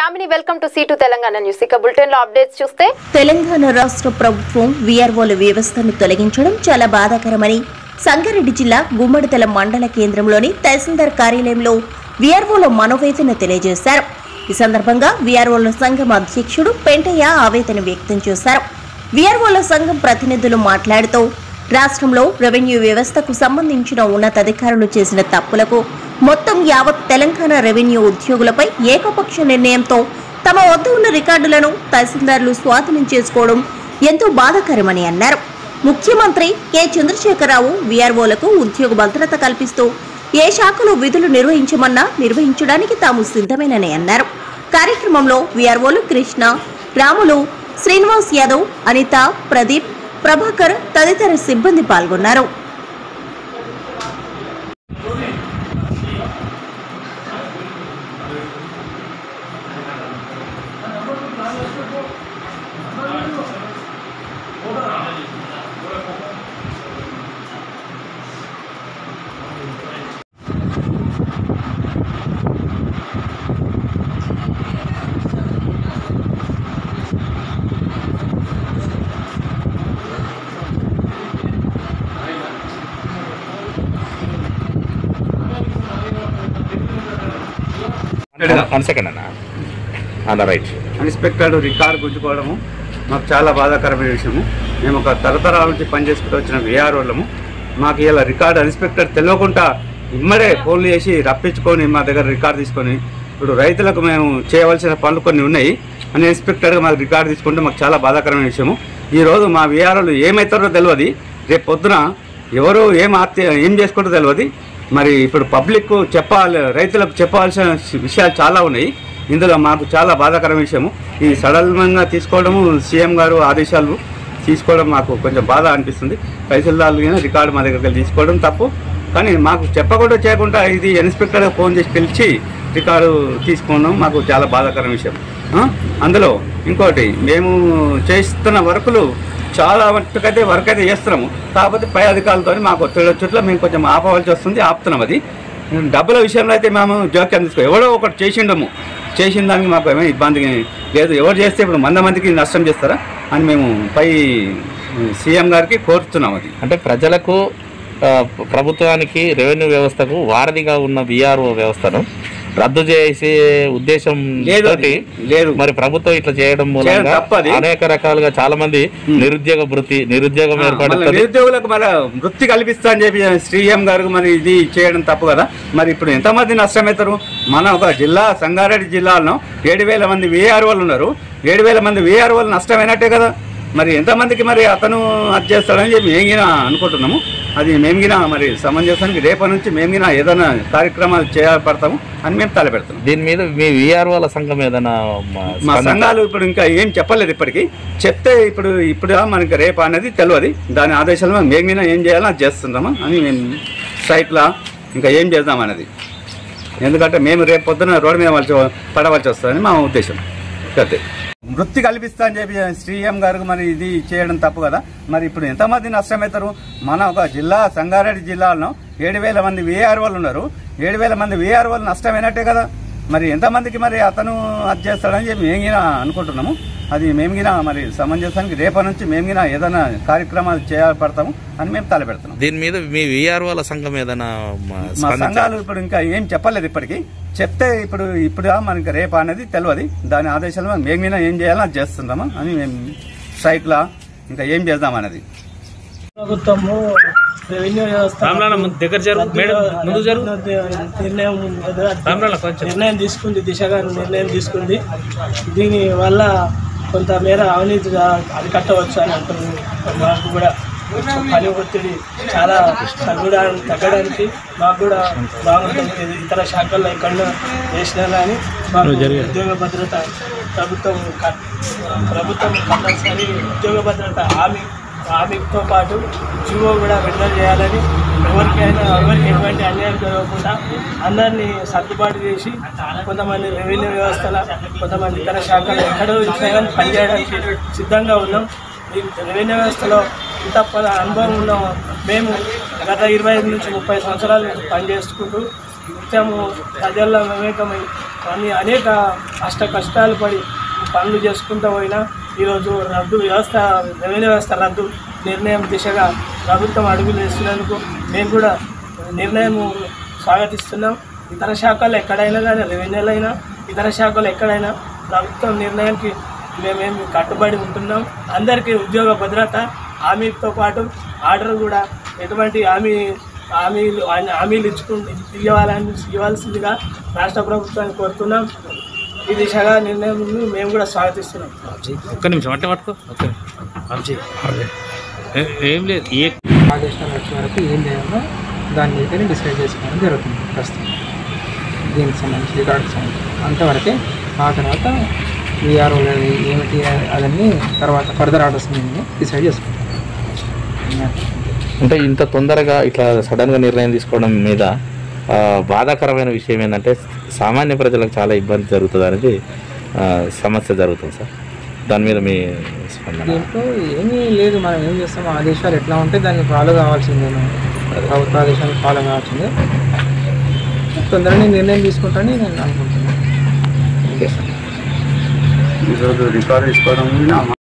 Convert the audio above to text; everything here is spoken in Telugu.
Yamini welcome to C to Telangana news ఇక బులెటిన్ లో అప్డేట్స్ చూస్తే తెలంగాణ రాష్ట్ర ప్రభుత్వం వీఆర్ఓల వ్యవస్థను తొలగించడం చాలా బాధాకరమని సంగారెడ్డి జిల్లా గుమ్మడితల మండల కేంద్రంలోని తహసీల్దార్ కార్యాలయంలో వీఆర్ఓల మనోవేదన తెలియజేశారు ఈ సందర్భంగా వీఆర్ఓల సంఘం అధ్యక్షుడు పెంటయ్య ఆవేదన వ్యక్తం చేశారు వీఆర్ఓల సంఘం ప్రతినిధులు మాట్లాడుతూ రాష్ట్రంలో రెవెన్యూ వ్యవస్థకు సంబంధించిన ఉన్నతాధికారులు చేసిన తప్పులకు మొత్తం యావత్ తెలంగాణ రెవెన్యూ ఉద్యోగులపై ఏకపక్ష నిర్ణయంతో తమ వద్ద ఉన్న రికార్డులను తహసీల్దార్లు స్వాధీనం చేసుకోవడం ఎంతో బాధాకరమని అన్నారు ముఖ్యమంత్రి కె చంద్రశేఖరరావు వీఆర్ఓలకు ఉద్యోగ భద్రత కల్పిస్తూ ఏ శాఖలో విధులు నిర్వహించమన్నా నిర్వహించడానికి తాము సిద్ధమేనని అన్నారు కార్యక్రమంలో వీఆర్ఓలు కృష్ణ రాములు శ్రీనివాస్ యాదవ్ అనిత ప్రదీప్ ప్రభాకర్ తదితర సిబ్బంది పాల్గొన్నారు వన్ సెకండ్ అన్న అన్న రైట్ అన్ఎక్స్పెక్టెడ్ రికార్డు గుంజుకోవడము మాకు చాలా బాధాకరమైన విషయము మేము ఒక తరతరాల నుంచి పనిచేసుకుంటూ వచ్చిన విఆర్ఓలము మాకు ఇలా రికార్డు అన్ఎక్స్పెక్టెడ్ తెలియకుండా ఇమ్మడే ఫోన్లు చేసి రప్పించుకొని మా దగ్గర రికార్డు తీసుకొని ఇప్పుడు రైతులకు మేము చేయవలసిన పనులు కొన్ని ఉన్నాయి అన్ఎక్స్పెక్టెడ్గా మాకు రికార్డు తీసుకుంటే మాకు చాలా బాధాకరమైన విషయము ఈరోజు మా విఆర్ఓలు ఏమవుతారో తెలియదు రేపు పొద్దున ఎవరు ఏం ఆత్య ఏం చేసుకుంటారో తెలియదు మరి ఇప్పుడు పబ్లిక్ చెప్పాలి రైతులకు చెప్పాల్సిన విషయాలు చాలా ఉన్నాయి ఇందులో మాకు చాలా బాధాకరమైన విషయము ఈ సడలంగా తీసుకోవడము సీఎం గారు ఆదేశాలు తీసుకోవడం మాకు కొంచెం బాధ అనిపిస్తుంది తహసీల్దార్లు కానీ రికార్డు మా దగ్గరికి వెళ్ళి తీసుకోవడం తప్పు కానీ మాకు చెప్పకుండా చేయకుండా ఇది ఇన్స్పెక్టర్గా ఫోన్ చేసి పిలిచి రికార్డు తీసుకోవడం మాకు చాలా బాధాకరమైన విషయం ఆ? అందులో ఇంకోటి మేము చేస్తున్న వర్కులు చాలా మట్టుకైతే వర్క్ అయితే చేస్తున్నాము కాకపోతే పై అధికారులతో మాకు చుట్ల చుట్ల మేము కొంచెం ఆపవలసి వస్తుంది ఆపుతున్నాం అది డబ్బుల విషయంలో అయితే మేము జోక్యం తీసుకో ఎవడో ఒకటి చేసిండము చేసిన దానికి మాకు ఏమీ ఇబ్బంది లేదు ఎవరు చేస్తే ఇప్పుడు వంద మందికి నష్టం చేస్తారా అని మేము పై సీఎం గారికి కోరుతున్నాం అది అంటే ప్రజలకు ఆ, ప్రభుత్వానికి రెవెన్యూ వ్యవస్థకు వారధిగా ఉన్న విఆర్ఓ వ్యవస్థను రద్దు చేసే ఉద్దేశం లేదు తోటి అది. లేదు. మరి ప్రభుత్వం ఇట్లా చేయడం చేయడం మూలంగా తప్పది. అనేక రకాలుగా చాలా మంది నిరుద్యోగ వృత్తి నిరుద్యోగం మళ్ళీ ఏర్పడుతుంది నిరుద్యోగులకు మన వృత్తి కల్పిస్తా అని చెప్పి శ్రీఎం గారు మరి ఇది చేయడం తప్పు కదా మరి ఇప్పుడు ఎంతమంది నష్టమవుతారు మన ఒక జిల్లా సంగారెడ్డి జిల్లాలో ఏడు వేల మంది విఆర్ఓలు ఉన్నారు ఏడు వేల మంది విఆర్ఓలు నష్టమైనట్టే కదా మరి ఎంతమందికి మరి అతను అది చేస్తాడని చెప్పి మేము గిన అనుకుంటున్నాము అది మేము గిన మరి సమంజసానికి రేపటి నుంచి మేము గిన ఏదైనా కార్యక్రమాలు చేయబడతాము అని మేము తలపెడుతున్నాం దీని మీద మీ విఆర్ఓల సంఘం ఏదైనా మా మా స్పందన- సంఘాలు ఇప్పుడు ఇంకా ఏం చెప్పలేదు ఇప్పటికి చెప్తే ఇప్పుడు ఇప్పుడు మనకి రేపు అనేది తెలియదు దాని ఆదేశాలు మేము మీద ఏం చేయాలో అది చేస్తున్నాము అని మేము స్ట్రైక్లా ఇంకా ఏం చేద్దాం అనేది ఎందుకంటే మేము రేపు పొద్దున రోడ్డు మీద వాళ్ళ పడవలసి వస్తుందని మా ఉద్దేశం అంతే వృత్తి కల్పిస్తా అని చెప్పి శ్రీఎం గారు మరి ఇది చేయడం తప్పు కదా మరి ఇప్పుడు ఎంతమంది నష్టమవుతారు మన ఒక జిల్లా సంగారెడ్డి జిల్లాలో ఏడు వేల మంది విఆర్ఓలు ఉన్నారు ఏడు వేల మంది విఆర్ఓలు నష్టమైనట్టే కదా మరి ఎంతమందికి మరి అతను అది చేస్తాడని చెప్పి మేము గిన అనుకుంటున్నాము అది మేము గిన మరి సమంజసానికి రేపటి నుంచి మేము గిన ఏదైనా కార్యక్రమాలు చేయబడతాము అని మేము తలపెడుతున్నాం దీని మీద మీ విఆర్ఓల సంఘం ఏదైనా మా మా స్పందించ- సంఘాలు ఇప్పుడు ఇంకా ఏం చెప్పలేదు ఇప్పటికి చెప్తే ఇప్పుడు ఇప్పుడు మనకి రేపు అనేది తెలియదు దాని ఆదేశాలు మేము మీద ఏం చేయాలో అది చేస్తున్నాము అని మేము స్ట్రైక్లా ఇంకా ఏం చేద్దాం అనేది ప్రభుత్వము రెవెన్యూ వ్యవస్థ దగ్గర జరుగు మేడం ముందు జరుగు నిర్ణయం రామరాల కొంచెం నిర్ణయం తీసుకుంది దిశగా నిర్ణయం తీసుకుంది దీని వల్ల కొంతమేర అవినీతి అరికట్టవచ్చు అని అంటున్నారు మాకు కూడా పని ఒత్తిడి చాలా తగ్గడానికి తగ్గడానికి మాకు కూడా బాగుంటుంది ఇతర శాఖల్లో ఎక్కడ చేసినా కానీ మాకు ఉద్యోగ భద్రత ప్రభుత్వం క- ప్రభుత్వం కంపల్సరీ ఉద్యోగ భద్రత హామీ హామీతో పాటు జీవో కూడా విడుదల చేయాలని ఎవరికైనా ఎవరికి ఎటువంటి అన్యాయం జరగకుండా అందరినీ సర్దుబాటు చేసి కొంతమంది రెవెన్యూ వ్యవస్థల కొంతమంది ఇతర శాఖలు ఎక్కడో ఇచ్చినా కానీ పనిచేయడానికి సిద్ధంగా ఉన్నాం ఈ రెవెన్యూ వ్యవస్థలో ఇంత ప- అనుభవం ఉన్న మేము గత ఇరవై ఐదు నుంచి ముప్పై సంవత్సరాలు పనిచేసుకుంటూ నిత్యము ప్రజల్లో మమేకమై అన్ని అనేక అష్ట కష్టాలు పడి పనులు చేసుకుంటూ పోయినా ఈరోజు రద్దు వ్యవస్థ రెవెన్యూ వ్యవస్థ రద్దు నిర్ణయం దిశగా ప్రభుత్వం అడుగులు వేస్తున్నందుకు మేము కూడా నిర్ణయం స్వాగతిస్తున్నాం ఇతర శాఖలు ఎక్కడైనా కానీ రెవెన్యూలో అయినా ఇతర శాఖలు ఎక్కడైనా ప్రభుత్వం నిర్ణయానికి మేమేమి కట్టుబడి ఉంటున్నాం అందరికీ ఉద్యోగ భద్రత హామీతో పాటు ఆర్డర్ కూడా ఎటువంటి హామీ హామీలు హామీలు ఇచ్చుకుంటూ ఇవ్వాలని ఇవ్వాల్సిందిగా రాష్ట్ర ప్రభుత్వాన్ని కోరుతున్నాం ఈ దిశగా నిర్ణయం మేము కూడా స్వాగతిస్తున్నాం ఒక్క నిమిషం అంటే పట్టుకో ఒక్క నిమిషం ఏ- ఏం లేదు ఏ ఆదేశాలు వచ్చే వరకు ఏం చేయాలో దాన్ని అయితే డిసైడ్ చేసుకోవడం జరుగుతుంది ప్రస్తుతం దీనికి సంబంధించి రికార్డుకి సంబంధించి అంతవరకే ఆ తర్వాత విఆర్ఓ ఏమిటి అవన్నీ తర్వాత ఫర్దర్ ఆర్డర్స్ మీద డిసైడ్ చేసుకుంటాం అంటే ఇంత తొందరగా ఇట్లా సడన్గా నిర్ణయం తీసుకోవడం మీద ఆ, బాధాకరమైన విషయం ఏంటంటే సామాన్య ప్రజలకు చాలా ఇబ్బంది జరుగుతుంది అనేది ఆ, సమస్య జరుగుతుంది సార్ దాని మీద మీ స్పందన దీంట్లో ఏమీ లేదు మనం ఏం చేస్తాం ఆదేశాలు ఎట్లా ఉంటే దాన్ని ఫాలో కావాల్సిందే మనం ప్రభుత్వ ఆదేశాలు ఫాలో కావాల్సిందే తొందరగా నిర్ణయం తీసుకుంటానని నేను అనుకుంటున్నాను ఓకే సార్ ఈరోజు రికార్డు తీసుకోవడం